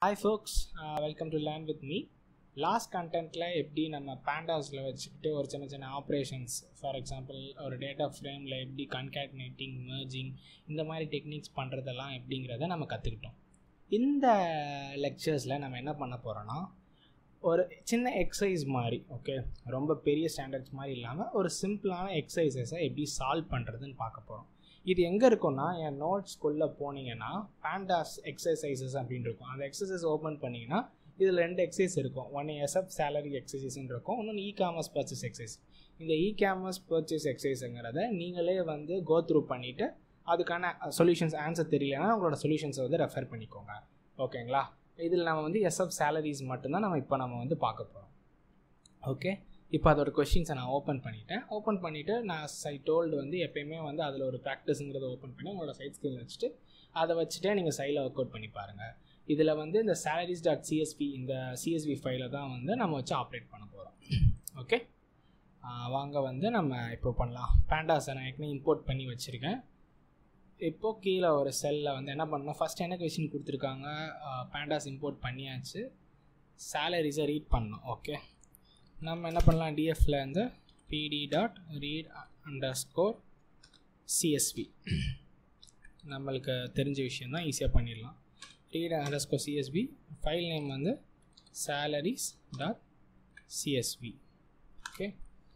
hi folks welcome to learn with me last கண்டென்ட்டில் எப்படி நம்ம பேண்டாஸில் வச்சுக்கிட்டு ஒரு சின்ன சின்ன ஆப்ரேஷன்ஸ் ஃபார் எக்ஸாம்பிள் ஒரு டேட்டா ஃப்ரேமில் எப்படி கன்கேட்னேட்டிங் மர்ஜிங் இந்த மாதிரி டெக்னிக்ஸ் பண்ணுறதெல்லாம் எப்படிங்கிறத நம்ம கற்றுக்கிட்டோம் இந்த லெக்சர்ஸில் நம்ம என்ன பண்ண போகிறோன்னா ஒரு சின்ன எக்ஸசைஸ் மாதிரி ஓகே ரொம்ப பெரிய ஸ்டாண்டர்ட்ஸ் மாதிரி இல்லாமல் ஒரு சிம்பிளான எக்ஸசைசஸை எப்படி சால்வ் பண்ணுறதுன்னு பார்க்க போகிறோம் இது எங்கே இருக்கும்னா என் நோட்ஸ்குள்ளே போனீங்கன்னா பேண்டாஸ் எக்ஸசைசஸ் அப்படின்னு இருக்கும் அந்த எக்ஸசைஸ் ஓப்பன் பண்ணிங்கன்னா இதில் ரெண்டு எக்ஸசைஸ் இருக்கும் ஒன்று எஸ்எஃப் சேலரி எக்ஸசைஸ்ன்னு இருக்கும் இன்னொன்று இ காமர்ஸ் பர்ச்சேஸ் எக்ஸசைஸ் இந்த இ காமர்ஸ் பர்ச்சேஸ் எக்ஸசைஸுங்கிறத நீங்களே வந்து கோ த்ரூ பண்ணிவிட்டு அதுக்கான சொல்யூஷன்ஸ் ஆன்சர் தெரியலனா உங்களோட சொல்யூஷன்ஸை வந்து ரெஃபர் பண்ணிக்கோங்க ஓகேங்களா இதில் நம்ம வந்து எஸ்எஃப் சேலரிஸ் மட்டும்தான் நம்ம இப்போ நம்ம வந்து பார்க்க போகிறோம் ஓகே இப்போ அதோட கொஷின்ஸை நான் ஓப்பன் பண்ணிட்டேன் ஓப்பன் பண்ணிவிட்டு நான் சை டோல்டு வந்து எப்பயுமே வந்து அதில் ஒரு ப்ராக்டிஸுங்கிறத ஓப்பன் பண்ணி உங்களோட சைட் ஸ்கிரீன் வச்சுட்டு அதை வச்சுட்டே நீங்கள் சைடில் ஒர்க் அவுட் பண்ணி பாருங்கள் இதில் வந்து இந்த சேலரிஸ் டாட் சிஎஸ்பி இந்த சிஎஸ்பி ஃபைலை தான் வந்து நம்ம வச்சு ஆப்ரேட் பண்ண போகிறோம் ஓகே வாங்க வந்து நம்ம இப்போ பண்ணலாம் பேண்டாஸை நான் ஏற்கனவே இம்போர்ட் பண்ணி வச்சுருக்கேன் இப்போது கீழே ஒரு செல்லில் வந்து என்ன பண்ணணும் ஃபஸ்ட் என்ன கொஷின் கொடுத்துருக்காங்க பேண்டாஸ் இம்போர்ட் பண்ணியாச்சு சேலரிஸை ரீட் பண்ணணும் ஓகே நம்ம என்ன பண்ணலாம் டிஎஃப்பில் வந்து PD dot read underscore CSV நம்மளுக்கு தெரிஞ்ச விஷயம் தான் ஈஸியாக பண்ணிடலாம் read underscore CSV file name வந்து சேலரிஸ் டாட் சிஎஸ்வி ஓகே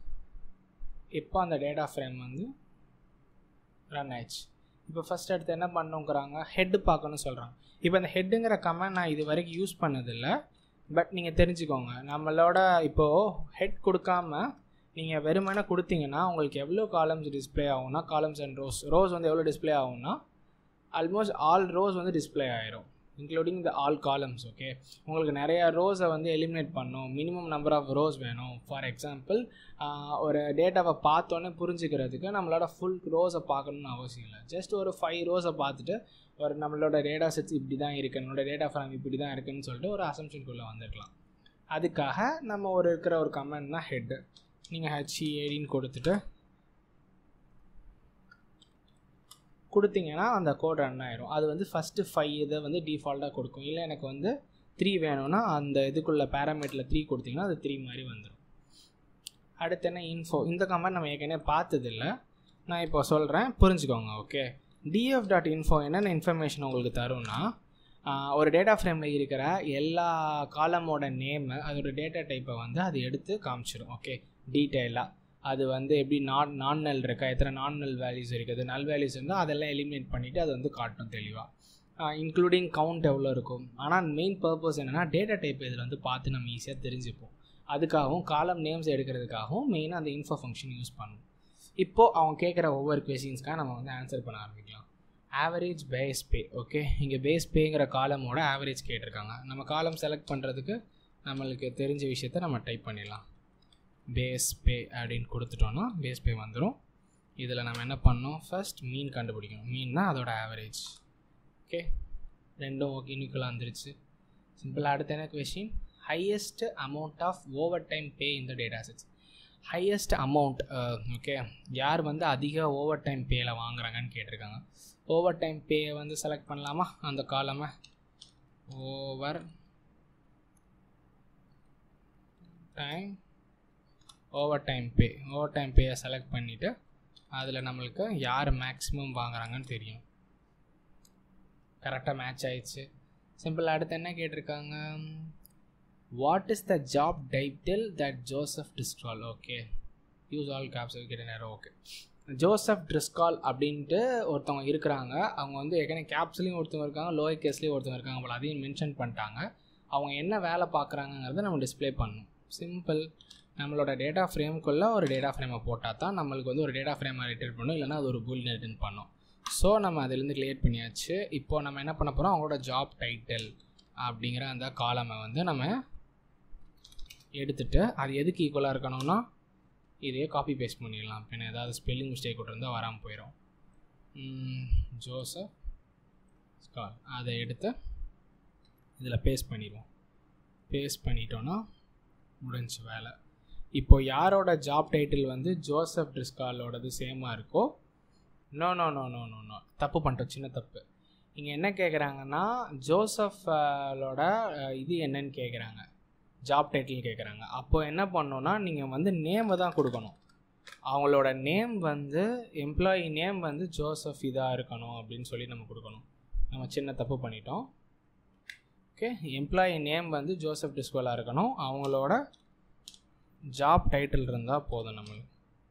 இப்போ அந்த டேட்டா ஃப்ரேம் வந்து ரன் ஆயிடுச்சு இப்போ ஃபஸ்ட் அடுத்து என்ன பண்ணுங்கிறாங்க ஹெட்டு பார்க்கணும்னு சொல்கிறாங்க இப்போ இந்த ஹெட்டுங்கிற கமெண்ட் நான் இது வரைக்கும் யூஸ் பண்ணதில்லை பட் நீங்கள் தெரிஞ்சுக்கோங்க நம்மளோட இப்போது ஹெட் கொடுக்காம நீங்கள் வெறுமனே கொடுத்தீங்கன்னா உங்களுக்கு எவ்வளோ காலம்ஸ் டிஸ்பிளே ஆகும்னா காலம்ஸ் அண்ட் ரோஸ் ரோஸ் வந்து எவ்வளோ டிஸ்பிளே ஆகும்னா ஆல்மோஸ்ட் ஆல் ரோஸ் வந்து டிஸ்பிளே ஆயிரும் including the all columns okay உங்களுக்கு நிறையா ரோஸை வந்து எலிமினேட் பண்ணும் மினிமம் நம்பர் ஆஃப் ரோஸ் வேணும் ஃபார் எக்ஸாம்பிள் ஒரு டேட்டாவை பார்த்தோன்னே புரிஞ்சுக்கிறதுக்கு நம்மளோட ஃபுல் ரோஸை பார்க்கணுன்னு அவசியம் இல்லை ஜஸ்ட் ஒரு ஃபைவ் ரோஸை பார்த்துட்டு ஒரு நம்மளோட டேட்டா செட்ஸ் இப்படி தான் இருக்குது நம்மளோட டேட்டா ஃப்ரம் இப்படி தான் இருக்குதுன்னு சொல்லிட்டு ஒரு அசம்ஷனுக்குள்ளே வந்துருக்கலாம் அதுக்காக நம்ம ஒரு இருக்கிற ஒரு கமெண்ட் தான் ஹெட்டு நீங்கள் ஹெச்இஏடின்னு கொடுத்துட்டு கொடுத்தீங்கன்னா அந்த கோட் ரன் ஆயிரும் அது வந்து ஃபஸ்ட்டு ஃபைவ் இதை வந்து டிஃபால்ட்டாக கொடுக்கும் இல்லை எனக்கு வந்து த்ரீ வேணும்னா அந்த இதுக்குள்ள பேராமீட்டரில் த்ரீ கொடுத்தீங்கன்னா அது த்ரீ மாதிரி வந்துடும் அடுத்து என்ன இன்ஃபோ இந்த கமெண்ட் நம்ம ஏற்கனவே பார்த்ததில்ல நான் இப்போ சொல்கிறேன் புரிஞ்சுக்கோங்க ஓகே டிஎஃப் டாட் இன்ஃபோ என்னென்ன இன்ஃபர்மேஷன் உங்களுக்கு தரும்னா ஒரு டேட்டா ஃப்ரேமில் இருக்கிற எல்லா காலமோட நேமு அதோட டேட்டா டைப்பை வந்து அது எடுத்து காமிச்சிடும் ஓகே டீட்டெயிலாக அது வந்து எப்படி நான் நான் நல் இருக்கா எத்தனை நான் நல் வேல்யூஸ் இருக்குது நல் வேல்யூஸ் இருந்தால் அதெல்லாம் எலிமினேட் பண்ணிவிட்டு அது வந்து காட்டும் தெளிவாக இன்க்ளூடிங் கவுண்ட் எவ்வளோ இருக்கும் ஆனால் மெயின் பர்பஸ் என்னென்னா டேட்டா டைப் இதில் வந்து பார்த்து நம்ம ஈஸியாக தெரிஞ்சுப்போம் அதுக்காகவும் காலம் நேம்ஸ் எடுக்கிறதுக்காகவும் மெயினாக அந்த இன்ஃபோ ஃபங்க்ஷன் யூஸ் பண்ணும் இப்போது அவங்க கேட்குற ஒவ்வொரு கொஷின்ஸ்க்காக நம்ம வந்து ஆன்சர் பண்ண ஆரம்பிக்கலாம் ஆவரேஜ் பேஸ் பே ஓகே இங்கே பேஸ் பேங்கிற காலமோட ஆவரேஜ் கேட்டிருக்காங்க நம்ம காலம் செலக்ட் பண்ணுறதுக்கு நம்மளுக்கு தெரிஞ்ச விஷயத்த நம்ம டைப் பண்ணிடலாம் பேஸ் பே அப்படின்னு கொடுத்துட்டோன்னா பேஸ் பே வந்துடும் இதில் நம்ம என்ன பண்ணோம் ஃபர்ஸ்ட் மீன் கண்டுபிடிக்கணும் மீன்னா அதோட ஆவரேஜ் ஓகே ரெண்டும் ஓகே ஈக்குவலாக வந்துருச்சு சிம்பிளாக அடுத்த என்ன question highest amount of overtime pay இந்த data sets highest amount okay யார் வந்து அதிக ஓவர் டைம் பேயில் வாங்குறாங்கன்னு கேட்டிருக்காங்க ஓவர் டைம் பேயை வந்து செலக்ட் பண்ணலாமா அந்த காலமை overtime overtime pay overtime பேயை செலக்ட் பண்ணிவிட்டு அதில் நம்மளுக்கு யார் மேக்ஸிமம் வாங்குறாங்கன்னு தெரியும் கரெக்டாக மேட்ச் ஆயிடுச்சு சிம்பிள் அடுத்து என்ன கேட்டிருக்காங்க what is the job title that Joseph Driscoll okay use all caps கேட்ட நேரம் ஓகே ஜோசப் ட்ரிஸ்கால் அப்படின்ட்டு ஒருத்தவங்க இருக்கிறாங்க அவங்க வந்து ஏற்கனவே கேப்ஸ்லேயும் ஒருத்தவங்க இருக்காங்க லோயர் கேஸ்லேயும் ஒருத்தவங்க இருக்காங்க போல் அதையும் மென்ஷன் பண்ணிட்டாங்க அவங்க என்ன வேலை பார்க்குறாங்கங்கிறத நம்ம டிஸ்பிளே பண்ணணும் சிம்பிள் நம்மளோட டேட்டா ஃப்ரேம்குள்ளே ஒரு டேட்டா ஃப்ரேமை போட்டால் தான் நம்மளுக்கு வந்து ஒரு டேட்டா ஃப்ரேமை ரிட்டர்ன் பண்ணும் இல்லைனா அது ஒரு புல் ரிட்டர்ன் பண்ணும் ஸோ நம்ம அதிலேருந்து கிளியர் பண்ணியாச்சு இப்போது நம்ம என்ன பண்ண போகிறோம் அவங்களோட ஜாப் டைட்டில் அப்படிங்கிற அந்த காலமை வந்து நம்ம எடுத்துகிட்டு அது எதுக்கு ஈக்குவலாக இருக்கணும்னா இதே காப்பி பேஸ்ட் பண்ணிடலாம் இப்போ ஏதாவது ஸ்பெல்லிங் மிஸ்டேக் இருந்தால் வராமல் போயிடும் ஜோசப் ஸ்கால் அதை எடுத்து இதில் பேஸ்ட் பண்ணிடுவோம் பேஸ்ட் பண்ணிட்டோன்னா முடிஞ்சு வேலை இப்போ யாரோட ஜாப் டைட்டில் வந்து ஜோசப் டிஸ்காலோடது சேமாக இருக்கோ no no no no no no தப்பு பண்ணிட்டோம் சின்ன தப்பு இங்கே என்ன கேட்குறாங்கன்னா ஜோசஃபோட இது என்னன்னு கேட்குறாங்க ஜாப் டைட்டில் கேட்குறாங்க அப்போ என்ன பண்ணணும்னா நீங்கள் வந்து நேமை தான் கொடுக்கணும் அவங்களோட நேம் வந்து எம்ப்ளாயி நேம் வந்து ஜோசப் இதாக இருக்கணும் அப்படின்னு சொல்லி நம்ம கொடுக்கணும் நம்ம சின்ன தப்பு பண்ணிட்டோம் ஓகே எம்ப்ளாயி நேம் வந்து ஜோசப் டிஸ்கோலாக இருக்கணும் அவங்களோட ஜாப் டைட்டில் இருந்தால் போதும் நம்மளுக்கு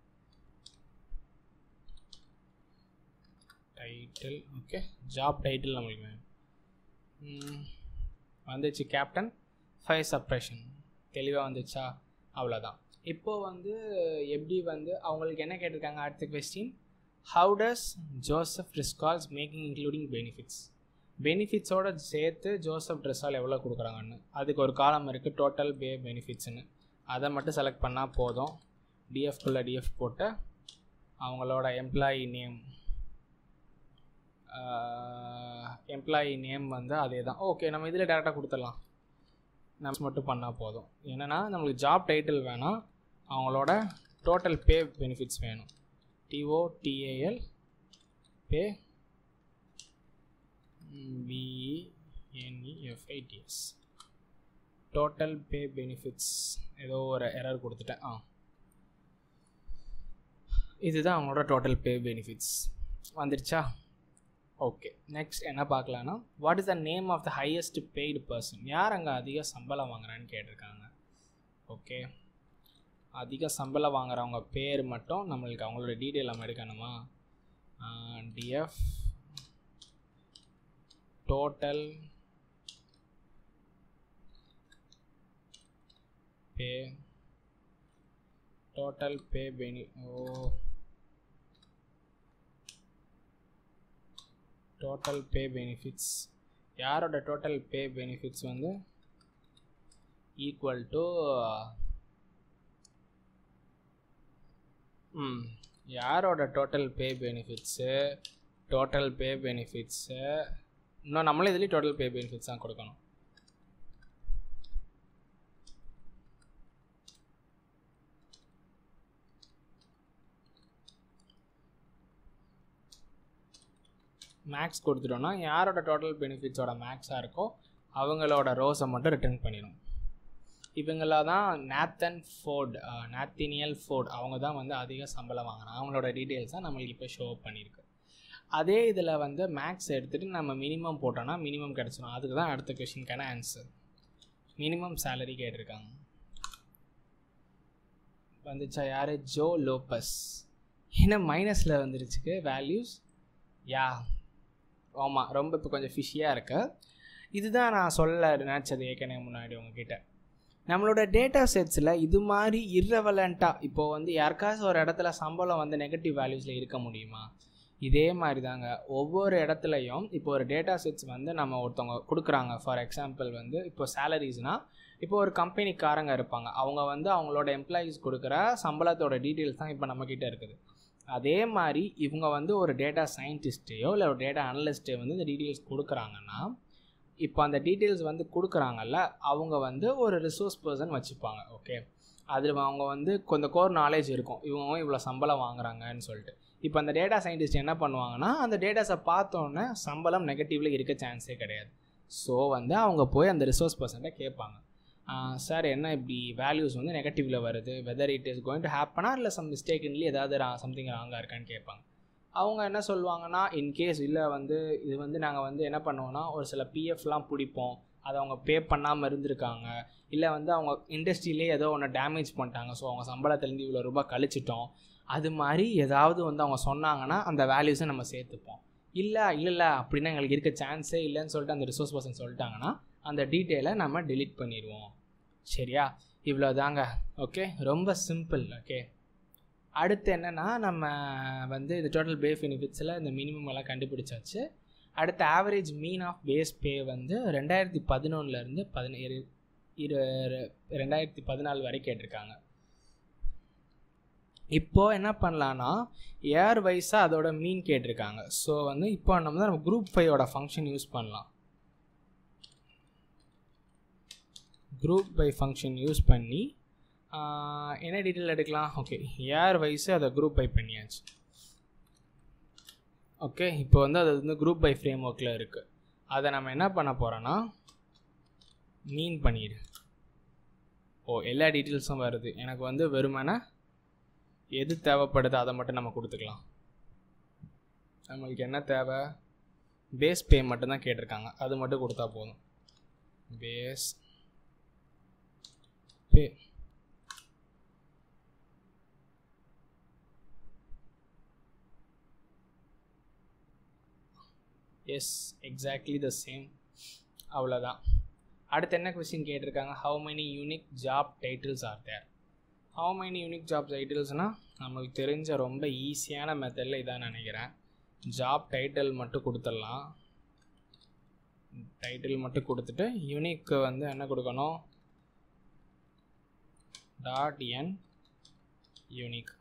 டைட்டில் ஓகே ஜாப் டைட்டில் நம்மளுக்கு வேணும் வந்துச்சு கேப்டன் ஃபயர் சப்ரேஷன் தெளிவாக வந்துச்சா அவ்வளோதான் இப்போது வந்து எப்படி வந்து அவங்களுக்கு என்ன கேட்டிருக்காங்க அடுத்த question how does Joseph Driscoll's making including benefits பெனிஃபிட்ஸோட சேர்த்து ஜோசப் ட்ரெஸ்ஸால் எவ்வளோ கொடுக்குறாங்கன்னு அதுக்கு ஒரு காலம் இருக்குது டோட்டல் பே பெனிஃபிட்ஸ்னு அதை மட்டும் செலக்ட் பண்ணால் போதும் டிஎஃப்குள்ளே டிஎஃப் போட்டு அவங்களோட எம்ப்ளாயி நேம் எம்ப்ளாயி நேம் வந்து அதே தான் ஓகே நம்ம இதில் டேரெக்டாக கொடுத்துடலாம் நம்ம மட்டும் பண்ணால் போதும் என்னென்னா நம்மளுக்கு ஜாப் டைட்டில் வேணாம் அவங்களோட டோட்டல் பே பெனிஃபிட்ஸ் வேணும் டிஓடிஏஎல் பே பிஇஎன்இஎஃப்ஐடிஎஸ் டோட்டல் பே பெனிஃபிட்ஸ் ஏதோ ஒரு எரர் கொடுத்துட்டேன் ஆ இதுதான் அவங்களோட டோட்டல் பே பெனிஃபிட்ஸ் வந்துருச்சா ஓகே நெக்ஸ்ட் என்ன பார்க்கலான்னா what is the name of the highest paid person யார் அங்கே அதிக சம்பளம் வாங்குறான்னு கேட்டிருக்காங்க ஓகே அதிக சம்பளம் வாங்குறவங்க பேர் மட்டும் நம்மளுக்கு அவங்களோட டீட்டெயில் நம்ம எடுக்கணுமா DF total pay total pay பெனி ஓ டோட்டல் பே பெனிஃபிட்ஸ் யாரோட டோட்டல் பே பெனிஃபிட்ஸ் வந்து ஈக்குவல் டு ம் யாரோட total pay benefits total pay benefits இன்னும் நம்மளே இதுலேயும் டோட்டல் பே பெனிஃபிட்ஸ் தான் கொடுக்கணும் மேக்ஸ் கொடுத்துட்டோன்னா யாரோட டோட்டல் பெனிஃபிட்ஸோட மேக்ஸாக இருக்கோ அவங்களோட ரோஸை மட்டும் ரிட்டர்ன் பண்ணிடும் இவங்கள தான் நேத்தன் ஃபோர்ட் நேத்தினியல் ஃபோர்ட் அவங்க தான் வந்து அதிக சம்பளம் வாங்குறாங்க அவங்களோட டீட்டெயில்ஸ் தான் நம்மளுக்கு இப்போ ஷோ பண்ணியிருக்கு அதே இதில் வந்து மேக்ஸ் எடுத்துகிட்டு நம்ம மினிமம் போட்டோன்னா மினிமம் கிடச்சிடும் அதுக்கு தான் அடுத்த கொஷினுக்கான ஆன்சர் மினிமம் சேலரி கேட்டிருக்காங்க வந்துச்சா யார் ஜோ லோப்பஸ் ஏன்னா மைனஸில் வந்துருச்சுக்கு வேல்யூஸ் யா ஆமாம் ரொம்ப இப்போ கொஞ்சம் ஃபிஷியாக இருக்கு இதுதான் நான் சொல்ல நினச்சது ஏற்கனவே முன்னாடி உங்ககிட்ட நம்மளோட டேட்டா செட்ஸில் இது மாதிரி இர்ரெவலண்ட்டாக இப்போது வந்து யாருக்காச்சும் ஒரு இடத்துல சம்பளம் வந்து நெகட்டிவ் வேல்யூஸில் இருக்க முடியுமா இதே மாதிரி தாங்க ஒவ்வொரு இடத்துலையும் இப்போ ஒரு டேட்டா செட்ஸ் வந்து நம்ம ஒருத்தவங்க கொடுக்குறாங்க ஃபார் எக்ஸாம்பிள் வந்து இப்போ சேலரிஸ்னால் இப்போ ஒரு கம்பெனிக்காரங்க இருப்பாங்க அவங்க வந்து அவங்களோட எம்ப்ளாயீஸ் கொடுக்குற சம்பளத்தோட டீட்டெயில்ஸ் தான் இப்போ நம்மக்கிட்ட இருக்குது அதே மாதிரி இவங்க வந்து ஒரு டேட்டா சயின்டிஸ்ட்டையோ இல்லை ஒரு டேட்டா அனலிஸ்ட்டே வந்து இந்த டீட்டெயில்ஸ் கொடுக்குறாங்கன்னா இப்போ அந்த டீட்டெயில்ஸ் வந்து கொடுக்குறாங்கல்ல அவங்க வந்து ஒரு ரிசோர்ஸ் பர்சன் வச்சுப்பாங்க ஓகே அதில் அவங்க வந்து கொஞ்சம் கோர் நாலேஜ் இருக்கும் இவங்க இவ்வளோ சம்பளம் வாங்குறாங்கன்னு சொல்லிட்டு இப்போ அந்த டேட்டா சயின்டிஸ்ட் என்ன பண்ணுவாங்கன்னா அந்த டேட்டாஸை பார்த்தோன்னே சம்பளம் நெகட்டிவில் இருக்க சான்ஸே கிடையாது ஸோ வந்து அவங்க போய் அந்த ரிசோர்ஸ் பர்சன்ட்டை கேட்பாங்க சார் என்ன இப்படி வேல்யூஸ் வந்து நெகட்டிவில் வருது whether it is going to ஹேப்பனா இல்லை சம் மிஸ்டேக்ன்லி ஏதாவது சம்திங் ராங்காக இருக்கான்னு கேட்பாங்க அவங்க என்ன சொல்லுவாங்கன்னா இன்கேஸ் இல்லை வந்து இது வந்து நாங்கள் வந்து என்ன பண்ணுவோன்னா ஒரு சில பிஎஃப்லாம் பிடிப்போம் அதை அவங்க பே பண்ணாமல் இருந்திருக்காங்க இல்லை வந்து அவங்க இண்டஸ்ட்ரியிலே ஏதோ ஒன்று டேமேஜ் பண்ணிட்டாங்க ஸோ அவங்க சம்பளத்துலேருந்து இவ்வளோ ரூபாய் கழிச்சிட்டோம் அது மாதிரி ஏதாவது வந்து அவங்க சொன்னாங்கன்னா அந்த வேல்யூஸை நம்ம சேர்த்துப்போம் இல்லை இல்லை இல்லை அப்படின்னா எங்களுக்கு இருக்க சான்ஸே இல்லைன்னு சொல்லிட்டு அந்த ரிசோர்ஸ் பர்சன் சொல்லிட்டாங்கன்னா அந்த டீட்டெயிலை நம்ம டெலிட் பண்ணிடுவோம் சரியா இவ்வளோ தாங்க ஓகே ரொம்ப சிம்பிள் ஓகே அடுத்து என்னென்னா நம்ம வந்து இந்த டோட்டல் பே பெனிஃபிட்ஸில் இந்த மினிமம் எல்லாம் கண்டுபிடிச்சாச்சு அடுத்த average mean of base pay வந்து ரெண்டாயிரத்தி பதினொன்றுலேருந்து பதினேழு இரு ரெண்டாயிரத்தி பதினாலு வரை கேட்டிருக்காங்க இப்போது என்ன பண்ணலான்னா ஏர் வைஸாக அதோட மீன் கேட்டிருக்காங்க ஸோ வந்து இப்போ நம்ம நம்ம குரூப் ஃபைவோட ஃபங்க்ஷன் யூஸ் பண்ணலாம் குரூப் பை ஃபங்க்ஷன் யூஸ் பண்ணி என்ன டீட்டெயில் எடுக்கலாம் ஓகே ஏர் வைஸு அதை குரூப் பை பண்ணியாச்சு ஓகே இப்போ வந்து அது வந்து குரூப் பை ஃப்ரேம் ஒர்க்கில் இருக்குது அதை நம்ம என்ன பண்ண போகிறோன்னா மீன் பண்ணிடு ஓ எல்லா டீட்டெயில்ஸும் வருது எனக்கு வந்து வெறுமனே எது தேவைப்படுது அதை மட்டும் நம்ம கொடுத்துக்கலாம் நம்மளுக்கு என்ன தேவை பேஸ் பே மட்டும்தான் கேட்டிருக்காங்க அது மட்டும் கொடுத்தா போதும் base pay yes exactly the same அவ்வளோதான் அடுத்து என்ன கொஸ்டின் கேட்டிருக்காங்க how many unique job titles are there how many unique job டைட்டில்ஸ்னால் நம்மளுக்கு தெரிஞ்ச ரொம்ப ஈஸியான மெத்தடில் இதான் நினைக்கிறேன் ஜாப் டைட்டில் மட்டும் கொடுத்துடலாம் டைட்டில் மட்டும் கொடுத்துட்டு யூனிக்கு வந்து என்ன கொடுக்கணும் dot n unique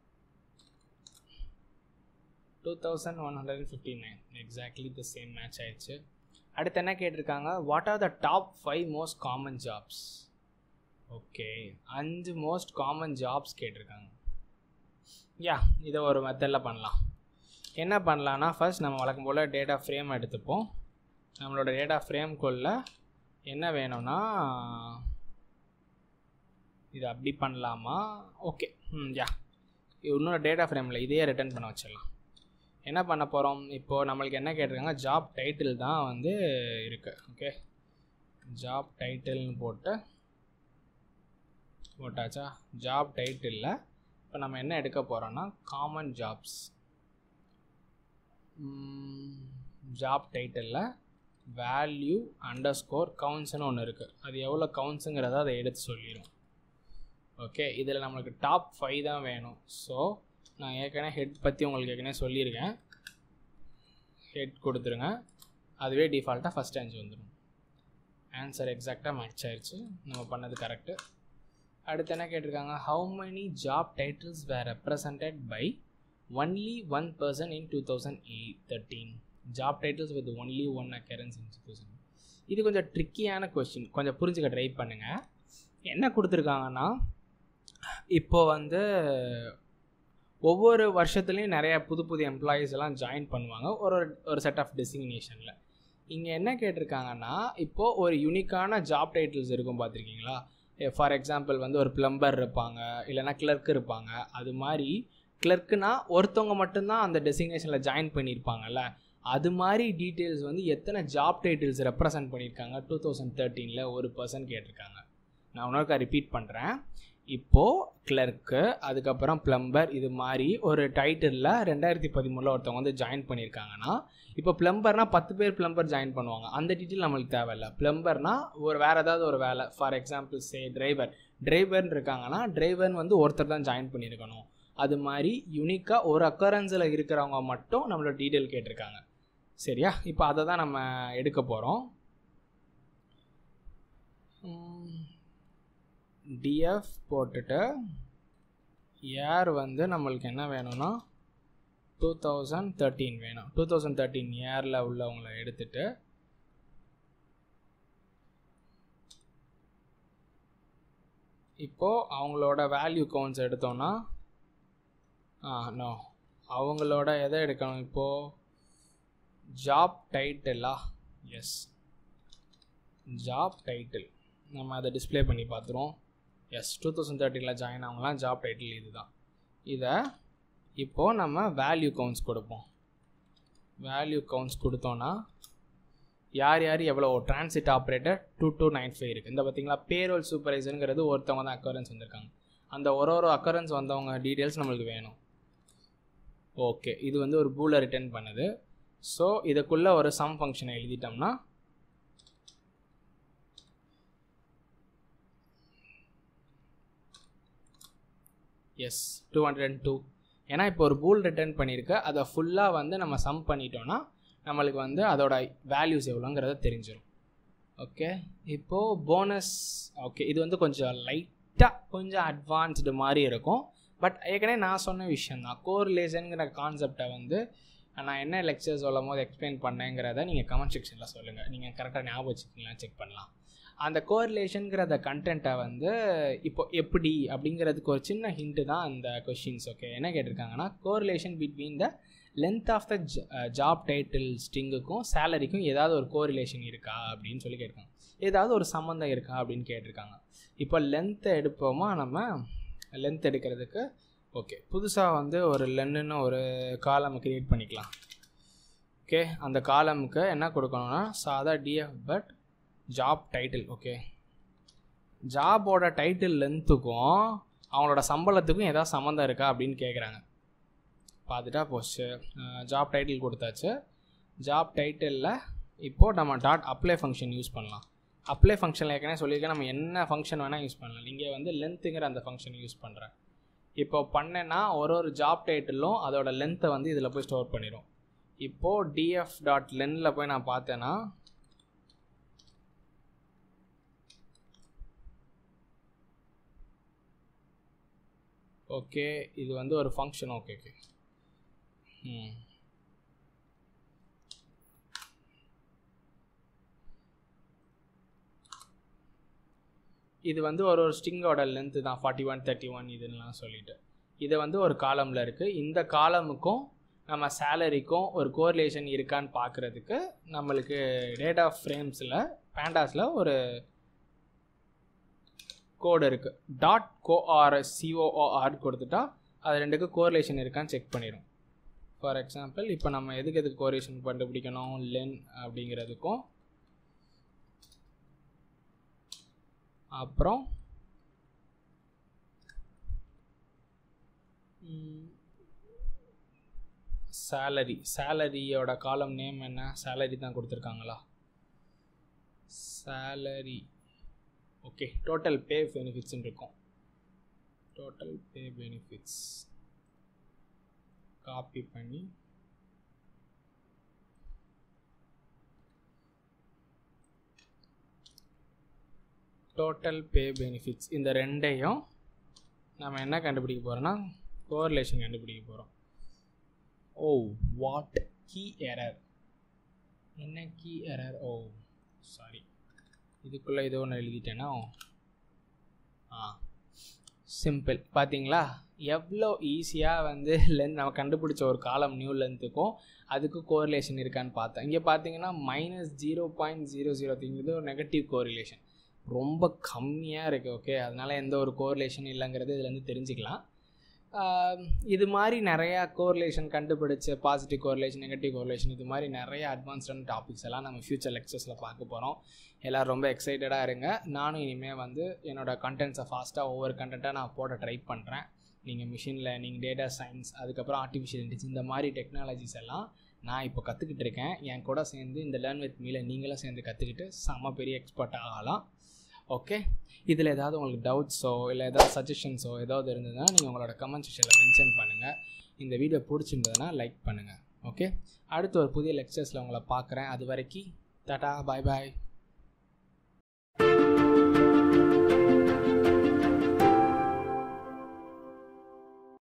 two thousand one hundred and fifty nine exactly the same match ஆயிடுச்சு அடுத்து என்ன கேட்டிருக்காங்க what are the top five most common jobs okay அஞ்சு மோஸ்ட் காமன் ஜாப்ஸ் கேட்டிருக்காங்க யா இதை ஒரு மெத்தடில் பண்ணலாம் என்ன பண்ணலான்னா ஃபர்ஸ்ட் நம்ம வழக்கம் போல் டேட்டா ஃப்ரேம் எடுத்துப்போம் நம்மளோட டேட்டா ஃப்ரேம்குள்ளே என்ன வேணும்னா இது அப்படி பண்ணலாமா ஓகே ம் யா இன்னொரு டேட்டா ஃப்ரேமில் இதையே ரிட்டர்ன் பண்ண வச்சிடலாம் என்ன பண்ண போகிறோம் இப்போது நம்மளுக்கு என்ன கேட்டிருக்காங்க ஜாப் டைட்டில் தான் வந்து இருக்குது ஓகே ஜாப் டைட்டில்னு போட்டு போட்டாச்சா ஜாப் டைட்டிலில் இப்போ நம்ம என்ன எடுக்க போகிறோன்னா காமன் ஜாப்ஸ் ஜாப் டைட்டிலில் வேல்யூ அண்டர் ஸ்கோர் கவுன்ஸ்னு ஒன்று இருக்குது அது எவ்வளோ கவுன்ஸுங்கிறத அதை எடுத்து சொல்லிடும் ஓகே இதில் நம்மளுக்கு டாப் ஃபைவ் தான் வேணும் ஸோ நான் ஏற்கனவே ஹெட் பற்றி உங்களுக்கு ஏற்கனவே சொல்லியிருக்கேன் ஹெட் கொடுத்துருங்க அதுவே டிஃபால்ட்டாக ஃபஸ்ட் அஞ்சு வந்துடும் ஆன்சர் எக்ஸாக்டாக மேட்ச் ஆயிடுச்சு நம்ம பண்ணது கரெக்டு அடுத்து என்ன கேட்டிருக்காங்க how many job titles were represented by only one person in two thousand eight thirteen job titles with only one occurrence in two thousand இது கொஞ்சம் ட்ரிக்கியான கொஸ்டின் கொஞ்சம் புரிஞ்சுக்க ட்ரை பண்ணுங்கள் என்ன கொடுத்துருக்காங்கன்னா இப்போ வந்து ஒவ்வொரு வருஷத்துலேயும் நிறைய புது புது எம்ப்ளாயீஸ் எல்லாம் ஜாயின் பண்ணுவாங்க ஒரு ஒரு செட் ஆஃப் டெசிக்னேஷனில் இங்கே என்ன கேட்டிருக்காங்கன்னா இப்போது ஒரு யூனிக்கான ஜாப் டைட்டில்ஸ் இருக்கும் பார்த்துருக்கீங்களா ஃபார் எக்ஸாம்பிள் வந்து ஒரு பிளம்பர் இருப்பாங்க இல்லைனா கிளர்க் இருப்பாங்க அது மாதிரி கிளர்க்குனா ஒருத்தவங்க மட்டும்தான் அந்த டெசிக்னேஷனில் ஜாயின் பண்ணியிருப்பாங்கல்ல அது மாதிரி டீட்டெயில்ஸ் வந்து எத்தனை ஜாப் டைட்டில்ஸ் ரெப்ரசன்ட் பண்ணியிருக்காங்க டூ தௌசண்ட் தேர்ட்டீனில் ஒரு பர்சன் கேட்டிருக்காங்க நான் இன்னொருக்கா ரிப்பீட் பண்ணுறேன் இப்போது கிளர்க்கு அதுக்கப்புறம் பிளம்பர் இது மாதிரி ஒரு டைட்டிலில் ரெண்டாயிரத்தி பதிமூணில் ஒருத்தவங்க வந்து ஜாயின் பண்ணியிருக்காங்கன்னா இப்போ பிளம்பர்னால் பத்து பேர் பிளம்பர் ஜாயின் பண்ணுவாங்க அந்த டீட்டெயில் நம்மளுக்கு தேவையில்ல பிளம்பர்னால் ஒரு வேறு ஏதாவது ஒரு வேலை ஃபார் எக்ஸாம்பிள் சே டிரைவர் டிரைவர்னு இருக்காங்கன்னா டிரைவர்னு வந்து ஒருத்தர் தான் ஜாயின் பண்ணியிருக்கணும் அது மாதிரி யூனிக்காக ஒரு அக்கரன்ஸில் இருக்கிறவங்க மட்டும் நம்மளோட டீட்டெயில் கேட்டிருக்காங்க சரியா இப்போ அதை தான் நம்ம எடுக்க போகிறோம் டிஎஃப் போட்டுட்டு ஏர் வந்து நம்மளுக்கு என்ன வேணும்னா டூ தௌசண்ட் தேர்ட்டீன் வேணும் டூ தௌசண்ட் தேர்ட்டீன் இயரில் உள்ளவங்களை எடுத்துட்டு இப்போது அவங்களோட வேல்யூ கவுண்ட்ஸ் எடுத்தோன்னா ஆ நோ அவங்களோட எதை எடுக்கணும் இப்போது ஜாப் டைட்டிலா எஸ் ஜாப் டைட்டில் நம்ம அதை டிஸ்பிளே பண்ணி பார்த்துருவோம் எஸ் டூ தௌசண்ட் தேர்ட்டினில் ஜாயின் ஆகலாம் ஜாப் டைட்டில் இது தான் இதை இப்போது நம்ம வேல்யூ கவுண்ட்ஸ் கொடுப்போம் வேல்யூ கவுண்ட்ஸ் கொடுத்தோன்னா யார் யார் எவ்வளோ transit operator two two nine five இருக்குது இந்த பார்த்தீங்களா பேரோல் சூப்பர்வைசருங்கிறது ஒருத்தவங்க தான் அக்கரன்ஸ் வந்திருக்காங்க அந்த ஒரு ஒரு அக்கரன்ஸ் வந்தவங்க டீட்டெயில்ஸ் நம்மளுக்கு வேணும் ஓகே இது வந்து ஒரு பூலை ரிட்டர்ன் பண்ணுது ஸோ இதுக்குள்ளே ஒரு சம் ஃபங்க்ஷனை எழுதிட்டோம்னா yes two hundred and two ஏன்னா இப்போ ஒரு பூல் ரிட்டர்ன் பண்ணியிருக்கு அதை ஃபுல்லாக வந்து நம்ம சம் பண்ணிட்டோன்னா நம்மளுக்கு வந்து அதோட வேல்யூஸ் எவ்வளோங்கிறத தெரிஞ்சிடும் ஓகே இப்போது போனஸ் ஓகே இது வந்து கொஞ்சம் லைட்டாக கொஞ்சம் அட்வான்ஸ்டு மாதிரி இருக்கும் பட் ஏற்கனவே நான் சொன்ன விஷயம் தான் கோரிலேஷனுங்கிற கான்செப்டை வந்து நான் என்ன லெக்சர் சொல்லும் போது எக்ஸ்பிளைன் பண்ணேங்கிறத நீங்கள் கமெண்ட் செக்ஷனில் சொல்லுங்கள் நீங்கள் கரெக்டாக ஞாபகம் வச்சுக்கலாம் செக் பண்ணலாம் அந்த கோரிலேஷனுங்கிற அந்த கண்டென்ட்டை வந்து இப்போ எப்படி அப்படிங்கிறதுக்கு ஒரு சின்ன ஹிண்ட்டு தான் அந்த கொஷின்ஸ் ஓகே என்ன கேட்டிருக்காங்கன்னா correlation between the length of the job title ஸ்ட்ரிங்குக்கும் சேலரிக்கும் ஏதாவது ஒரு கோரிலேஷன் இருக்கா அப்படின்னு சொல்லி கேட்டிருக்காங்க ஏதாவது ஒரு சம்மந்தம் இருக்கா அப்படின்னு கேட்டிருக்காங்க இப்போ லென்த்தை எடுப்போமா நம்ம லென்த் எடுக்கிறதுக்கு ஓகே புதுசாக வந்து ஒரு லென்னுன்னு ஒரு காலம் க்ரியேட் பண்ணிக்கலாம் ஓகே அந்த காலமுக்கு என்ன கொடுக்கணும்னா சாதா DF but job title okay ஜாபோட டைட்டில் லென்த்துக்கும் அவங்களோட சம்பளத்துக்கும் ஏதாவது சம்மந்தம் இருக்கா அப்படின்னு கேட்குறாங்க பார்த்துட்டா போச்சு ஜாப் டைட்டில் கொடுத்தாச்சு ஜாப் டைட்டிலில் இப்போது நம்ம டாட் அப்ளை ஃபங்க்ஷன் யூஸ் பண்ணலாம் அப்ளை ஃபங்க்ஷனில் ஏற்கனவே சொல்லியிருக்கேன் நம்ம என்ன ஃபங்க்ஷன் வேணால் யூஸ் பண்ணலாம் இங்கே வந்து லென்த்துங்கிற அந்த ஃபங்க்ஷன் யூஸ் பண்ணுறேன் இப்போ பண்ணேன்னா ஒரு ஒரு ஜாப் டைட்டிலும் அதோட லென்த்தை வந்து இதில் போய் ஸ்டோர் பண்ணிடும் இப்போது டிஎஃப் டாட் லென்னில் போய் நான் பார்த்தேன்னா ஓகே இது வந்து ஒரு ஃபங்க்ஷன் ஓகே ஓகே ம் இது வந்து ஒரு ஒரு ஸ்ட்ரிங்கோட லென்த்து தான் ஃபார்ட்டி ஒன் தேர்ட்டி ஒன் இதுலாம் சொல்லிட்டு இது வந்து ஒரு காலமில் இருக்குது இந்த காலமுக்கும் நம்ம சேலரிக்கும் ஒரு கோரிலேஷன் இருக்கான்னு பார்க்குறதுக்கு நம்மளுக்கு டேட்டா ஃப்ரேம்ஸில் பேண்டாஸில் ஒரு கோடு இருக்குது டாட் கோஆர் சிஓஓஆர் கொடுத்துட்டா அது ரெண்டுக்கு கோரிலேஷன் இருக்கான்னு செக் பண்ணிடும் ஃபார் எக்ஸாம்பிள் இப்போ நம்ம எதுக்கு எதுக்கு கோரிலேஷன் கண்டுபிடிக்கணும் லென் அப்படிங்கிறதுக்கும் அப்புறம் சேலரி சேலரியோட காலம் நேம் என்ன சேலரி தான் கொடுத்துருக்காங்களா சேலரி ஓகே டோட்டல் பே பெனிஃபிட்ஸ்னு இருக்கும் டோட்டல் பே பெனிஃபிட்ஸ் காப்பி பண்ணி டோட்டல் பே பெனிஃபிட்ஸ் இந்த ரெண்டையும் நம்ம என்ன கண்டுபிடிக்க போகிறோன்னா கோரிலேஷன் கண்டுபிடிக்க போகிறோம் ஓ வாட் கீ எரர் என்ன கீ எரர் ஓ சாரி இதுக்குள்ளே ஏதோ ஒன்று எழுதிட்டேன்னா ஆ சிம்பிள் பார்த்தீங்களா எவ்வளோ ஈஸியாக வந்து லென்த் நம்ம கண்டுபிடிச்ச ஒரு காலம் நியூ லென்த்துக்கும் அதுக்கு கோரிலேஷன் இருக்கான்னு பார்த்தேன் இங்கே பார்த்தீங்கன்னா minus zero point zero zero திங்கிறது ஒரு நெகட்டிவ் கோரிலேஷன் ரொம்ப கம்மியாக இருக்குது ஓகே அதனால் எந்த ஒரு கோரிலேஷன் இல்லைங்கிறது இதுலேருந்து தெரிஞ்சுக்கலாம் இது மாதிரி நிறையா கோரிலேஷன் கண்டுபிடிச்ச பாசிட்டிவ் கோரிலேஷன் நெகட்டிவ் கோரிலேஷன் இது மாதிரி நிறைய அட்வான்ஸ்டான டாபிக்ஸ் எல்லாம் நம்ம ஃப்யூச்சர் லெக்சர்ஸில் பார்க்க போகிறோம் எல்லோரும் ரொம்ப எக்ஸைட்டடாக இருங்க நானும் இனிமேல் வந்து என்னோடய கண்டென்ட்ஸை ஃபாஸ்ட்டாக ஒவ்வொரு கண்டென்ட்டாக நான் போட ட்ரை பண்ணுறேன் நீங்கள் மிஷின் லேர்னிங் டேட்டா சயின்ஸ் அதுக்கப்புறம் ஆர்டிஃபிஷியல் இன்டெலிஜென்ஸ் இந்த மாதிரி டெக்னாலஜிஸ் எல்லாம் நான் இப்போ கற்றுக்கிட்டு இருக்கேன் என் கூட சேர்ந்து இந்த லேர்ன் வித் மீல நீங்களும் சேர்ந்து கற்றுக்கிட்டு செம்ம பெரிய எக்ஸ்பர்ட் ஆகலாம் ஓகே இதில் ஏதாவது உங்களுக்கு டவுட்ஸோ இல்லை ஏதாவது சஜஷன்ஸோ ஏதாவது இருந்ததுன்னா நீங்கள் உங்களோட கமெண்ட் செக்ஷனில் மென்ஷன் பண்ணுங்கள் இந்த வீடியோ பிடிச்சிருந்ததுன்னா லைக் பண்ணுங்கள் ஓகே அடுத்து ஒரு புதிய லெக்சர்ஸில் உங்களை பார்க்குறேன் அது வரைக்கும் டாட்டா பாய் பாய்